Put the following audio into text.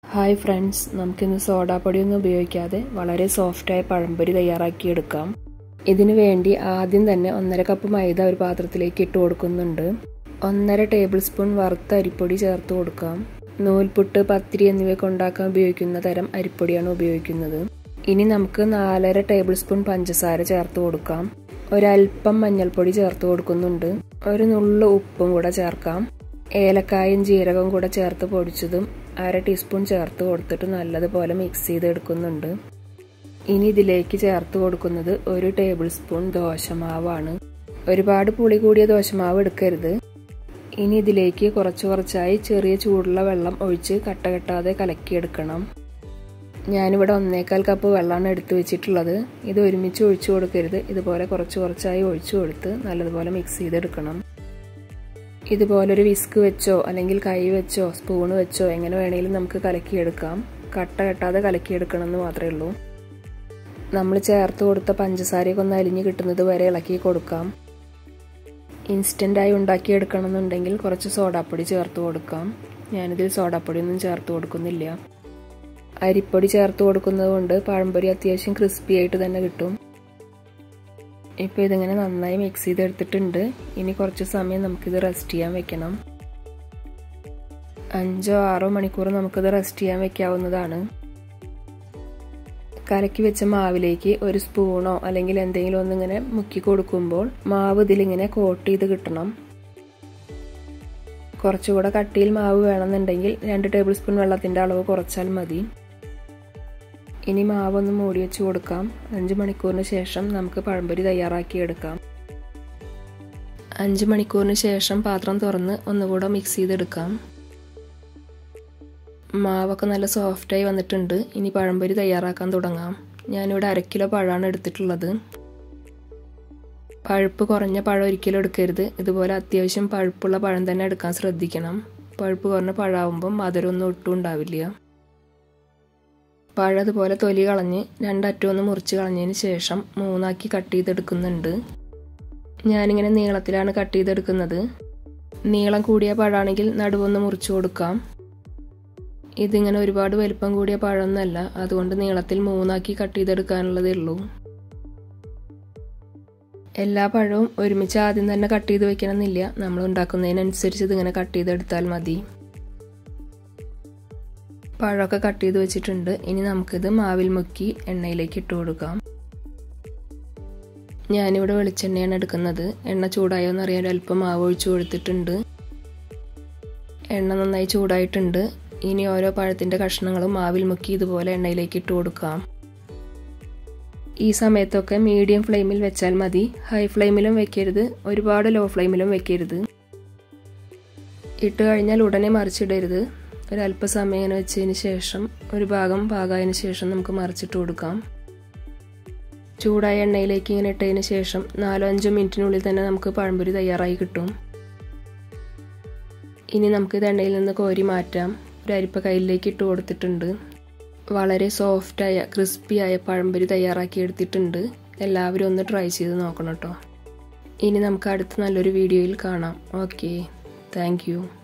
hi friends നമുക്കിന്ന് സോഡാപ്പൊടിയൊന്നും ഉപയോഗിക്കാതെ വളരെ സോഫ്റ്റായ പഴംപൊരി തയ്യാറാക്കിയെടുക്കാം ഇതിനു വേണ്ടി ആദ്യം തന്നെ ഒന്നര കപ്പ് മൈദ ഒരു പാത്രത്തിലേക്ക് ഇട്ട് കൊടുക്കുന്നുണ്ട് ഒന്നര ടേബിൾ സ്പൂൺ വറുത്ത അരിപ്പൊടി ചേർത്ത് കൊടുക്കാം നൂൽപുട്ട് പത്തിരി എന്നിവയൊക്കെ ഉണ്ടാക്കാൻ ഉപയോഗിക്കുന്ന തരം അരിപ്പൊടിയാണ് ഉപയോഗിക്കുന്നത് ഇനി നമുക്ക് നാലര ടേബിൾ സ്പൂൺ പഞ്ചസാര ചേർത്ത് കൊടുക്കാം ഒരൽപ്പം മഞ്ഞൾപ്പൊടി ചേർത്ത് കൊടുക്കുന്നുണ്ട് ഒരു നുള്ളു ഉപ്പും കൂടെ ചേർക്കാം ഏലക്കായും ജീരകവും കൂടെ ചേർത്ത് പൊടിച്ചതും അര ടീസ്പൂൺ ചേർത്ത് കൊടുത്തിട്ട് നല്ലതുപോലെ മിക്സ് ചെയ്തെടുക്കുന്നുണ്ട് ഇനി ഇതിലേക്ക് ചേർത്ത് കൊടുക്കുന്നത് ഒരു ടേബിൾ സ്പൂൺ ദോശമാവാണ് ഒരുപാട് പുളി കൂടിയ ദോശമാവ് എടുക്കരുത് ഇനി ഇതിലേക്ക് കുറച്ച് കുറച്ചായി ചെറിയ ചൂടുള്ള വെള്ളം ഒഴിച്ച് കട്ട കെട്ടാതെ കലക്കിയെടുക്കണം ഞാനിവിടെ ഒന്നേക്കാൽ കപ്പ് വെള്ളമാണ് എടുത്തു വെച്ചിട്ടുള്ളത് ഇത് ഒരുമിച്ച് ഒഴിച്ചു കൊടുക്കരുത് ഇതുപോലെ കുറച്ച് കുറച്ചായി ഒഴിച്ചു കൊടുത്ത് നല്ലതുപോലെ മിക്സ് ചെയ്തെടുക്കണം ഇതുപോലെ ഒരു വിസ്ക് വെച്ചോ അല്ലെങ്കിൽ കൈ വെച്ചോ സ്പൂൺ വെച്ചോ എങ്ങനെ വേണമെങ്കിലും നമുക്ക് കലക്കിയെടുക്കാം കട്ട കെട്ടാതെ കലക്കിയെടുക്കണം എന്ന് മാത്രമേ ഉള്ളൂ നമ്മൾ ചേർത്ത് കൊടുത്ത പഞ്ചസാരയൊക്കെ ഒന്ന് അലിഞ്ഞ് കിട്ടുന്നത് വരെ ഇളക്കി കൊടുക്കാം ഇൻസ്റ്റൻ്റായി ഉണ്ടാക്കിയെടുക്കണം എന്നുണ്ടെങ്കിൽ കുറച്ച് സോഡാപ്പൊടി ചേർത്ത് കൊടുക്കാം ഞാനിതിൽ സോഡാപ്പൊടിയൊന്നും ചേർത്ത് കൊടുക്കുന്നില്ല അരിപ്പൊടി ചേർത്ത് കൊടുക്കുന്നത് കൊണ്ട് പഴംപൊരി അത്യാവശ്യം ക്രിസ്പി ആയിട്ട് തന്നെ കിട്ടും ഇപ്പോൾ ഇതിങ്ങനെ നന്നായി മിക്സ് ചെയ്തെടുത്തിട്ടുണ്ട് ഇനി കുറച്ച് സമയം നമുക്കിത് റെസ്റ്റ് ചെയ്യാൻ വെക്കണം അഞ്ചോ ആറോ മണിക്കൂർ നമുക്കിത് റെസ്റ്റ് ചെയ്യാൻ വെക്കാവുന്നതാണ് കലക്കി വെച്ച മാവിലേക്ക് ഒരു സ്പൂണോ അല്ലെങ്കിൽ എന്തെങ്കിലും ഒന്നിങ്ങനെ മുക്കി കൊടുക്കുമ്പോൾ മാവ് ഇതിലിങ്ങനെ കോട്ട് ചെയ്ത് കിട്ടണം കുറച്ചുകൂടെ കട്ടിയിൽ മാവ് വേണമെന്നുണ്ടെങ്കിൽ രണ്ട് ടേബിൾ സ്പൂൺ വെള്ളത്തിൻ്റെ അളവ് കുറച്ചാൽ മതി ഇനി മാവൊന്ന് മൂടി വെച്ച് കൊടുക്കാം അഞ്ച് മണിക്കൂറിന് ശേഷം നമുക്ക് പഴംപൊരി തയ്യാറാക്കിയെടുക്കാം അഞ്ച് മണിക്കൂറിന് ശേഷം പാത്രം തുറന്ന് ഒന്നുകൂടെ മിക്സ് ചെയ്തെടുക്കാം മാവൊക്കെ നല്ല സോഫ്റ്റായി വന്നിട്ടുണ്ട് ഇനി പഴംപൊരി തയ്യാറാക്കാൻ തുടങ്ങാം ഞാനിവിടെ അര കിലോ പഴമാണ് എടുത്തിട്ടുള്ളത് പഴുപ്പ് കുറഞ്ഞ പഴം ഒരിക്കലും എടുക്കരുത് ഇതുപോലെ അത്യാവശ്യം പഴുപ്പുള്ള പഴം തന്നെ എടുക്കാൻ ശ്രദ്ധിക്കണം പഴുപ്പ് കുറഞ്ഞ പഴമാവുമ്പം മധുരമൊന്നും ഒട്ടും ഉണ്ടാവില്ല പഴം അതുപോലെ തൊലി കളഞ്ഞ് രണ്ടറ്റം ഒന്ന് മുറിച്ച് കളഞ്ഞതിന് ശേഷം മൂന്നാക്കി കട്ട് ചെയ്തെടുക്കുന്നുണ്ട് ഞാനിങ്ങനെ നീളത്തിലാണ് കട്ട് ചെയ്തെടുക്കുന്നത് നീളം കൂടിയ പഴമാണെങ്കിൽ നടുവൊന്ന് മുറിച്ച് കൊടുക്കാം ഇതിങ്ങനെ ഒരുപാട് വലിപ്പം കൂടിയ പഴമൊന്നുമല്ല അതുകൊണ്ട് നീളത്തിൽ മൂന്നാക്കി കട്ട് ചെയ്തെടുക്കാനുള്ളതേ ഉള്ളൂ എല്ലാ പഴവും ഒരുമിച്ച് ആദ്യം തന്നെ കട്ട് ചെയ്ത് വെക്കണമെന്നില്ല നമ്മൾ ഉണ്ടാക്കുന്നതിനനുസരിച്ച് ഇതിങ്ങനെ കട്ട് ചെയ്തെടുത്താൽ മതി പഴമൊക്കെ കട്ട് ചെയ്ത് വെച്ചിട്ടുണ്ട് ഇനി നമുക്കിത് മാവിൽ മുക്കി എണ്ണയിലേക്ക് ഇട്ട് കൊടുക്കാം ഞാനിവിടെ വെളിച്ചെണ്ണയാണ് എടുക്കുന്നത് എണ്ണ ചൂടായോ എന്നറിയാൻ അല്പം മാവ് ഒഴിച്ചു കൊടുത്തിട്ടുണ്ട് എണ്ണ നന്നായി ചൂടായിട്ടുണ്ട് ഇനി ഓരോ പഴത്തിൻ്റെ കഷ്ണങ്ങളും മാവിൽ മുക്കി ഇതുപോലെ എണ്ണയിലേക്ക് ഇട്ട് കൊടുക്കാം ഈ സമയത്തൊക്കെ മീഡിയം ഫ്ലെയിമിൽ വെച്ചാൽ മതി ഹൈ ഫ്ലെയിമിലും വെക്കരുത് ഒരുപാട് ലോ ഫ്ലെയിമിലും വെക്കരുത് ഇട്ട് കഴിഞ്ഞാൽ ഉടനെ മറിച്ചിടരുത് ഒരല്പസമയം ഇങ്ങനെ വെച്ചതിന് ശേഷം ഒരു ഭാഗം പാകായതിനു ശേഷം നമുക്ക് മറിച്ചിട്ട് കൊടുക്കാം ചൂടായ എണ്ണയിലേക്ക് ഇങ്ങനെ ഇട്ടതിന് ശേഷം നാലോ അഞ്ചോ മിനിറ്റിനുള്ളിൽ തന്നെ നമുക്ക് പഴംപൊരി തയ്യാറായി കിട്ടും ഇനി നമുക്ക് ഇത് എണ്ണയിൽ നിന്ന് കോരി മാറ്റാം ഒരു അരിപ്പ കയ്യിലേക്ക് ഇട്ട് കൊടുത്തിട്ടുണ്ട് വളരെ സോഫ്റ്റായ ക്രിസ്പിയായ പഴംപൊരി തയ്യാറാക്കി എടുത്തിട്ടുണ്ട് എല്ലാവരും ഒന്ന് ട്രൈ ചെയ്ത് നോക്കണം കേട്ടോ ഇനി നമുക്ക് അടുത്ത നല്ലൊരു വീഡിയോയിൽ കാണാം ഓക്കെ താങ്ക്